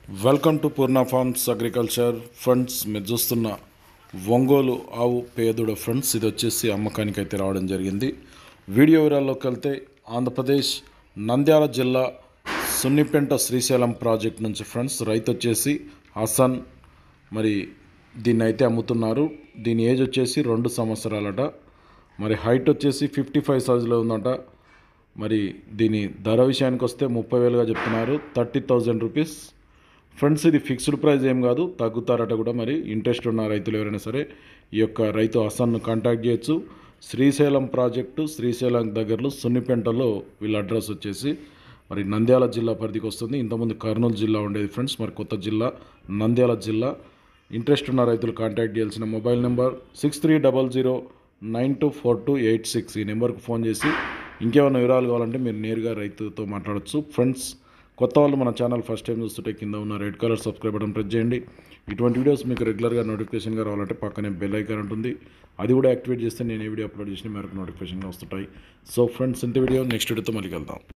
welcome to Purna farms agriculture friends మీరు చూస్తున్న ఒంగోలు ఆవు పేదుడ ఫ్రెండ్స్ ఇది వచ్చేసి అమ్మకానికి అయితే రావడం జరిగింది వీడియో వివరాల్లోకి వెళ్తే ఆంధ్రప్రదేశ్ నంద్యాల జిల్లా సున్నిపెంట శ్రీశైలం ప్రాజెక్ట్ నుంచి ఫ్రెండ్స్ రైతు వచ్చేసి హసన్ మరి దీన్ని అయితే అమ్ముతున్నారు దీని ఏజ్ వచ్చేసి రెండు సంవత్సరాలట మరి హైట్ వచ్చేసి ఫిఫ్టీ ఫైవ్ సైజులో ఉందట మరి దీని ధర విషయానికి వస్తే ముప్పై వేలుగా చెప్తున్నారు థర్టీ థౌజండ్ రూపీస్ ఫ్రెండ్స్ ఇది ఫిక్స్డ్ ప్రైస్ ఏం కాదు తగ్గుతారట కూడా మరి ఇంట్రెస్ట్ ఉన్న రైతులు ఎవరైనా సరే ఈ యొక్క రైతు హసన్ను కాంటాక్ట్ చేయొచ్చు శ్రీశైలం ప్రాజెక్టు శ్రీశైలం దగ్గరలో సున్నిపెంటలో వీళ్ళ అడ్రస్ వచ్చేసి మరి నంద్యాల జిల్లా పరిధికి వస్తుంది ఇంతకుముందు కర్నూలు జిల్లా ఉండేది ఫ్రెండ్స్ మరి కొత్త జిల్లా నంద్యాల జిల్లా ఇంట్రెస్ట్ ఉన్న రైతులు కాంటాక్ట్ చేయాల్సిన mobile number six three double zero nine two four two eight six ఈ నెంబర్కి ఫోన్ చేసి ఇంకేమైనా వివరాలు కావాలంటే మీరు నేరుగా రైతుతో మాట్లాడచ్చు ఫ్రెండ్స్ కొత్త వాళ్ళు మన ఛానల్ ఫస్ట్ టైం చూస్తుంటే కింద ఉన్న red colour subscribe button press చేయండి ఇటువంటి వీడియోస్ మీకు రెగ్యులర్గా నోటిఫికేషన్గా రావాలంటే పక్కనే బెల్ ఐకాన్ ఉంటుంది అది కూడా యాక్టివేట్ చేస్తే నేను ఏ వీడియో అప్లోడ్ చేసిన మేరకు నోటిఫికేషన్గా వస్తుంటాయి సో ఫ్రెండ్స్ ఇంత వీడియో నెక్స్ట్ వీడియోతో మళ్ళీ వెళ్దాం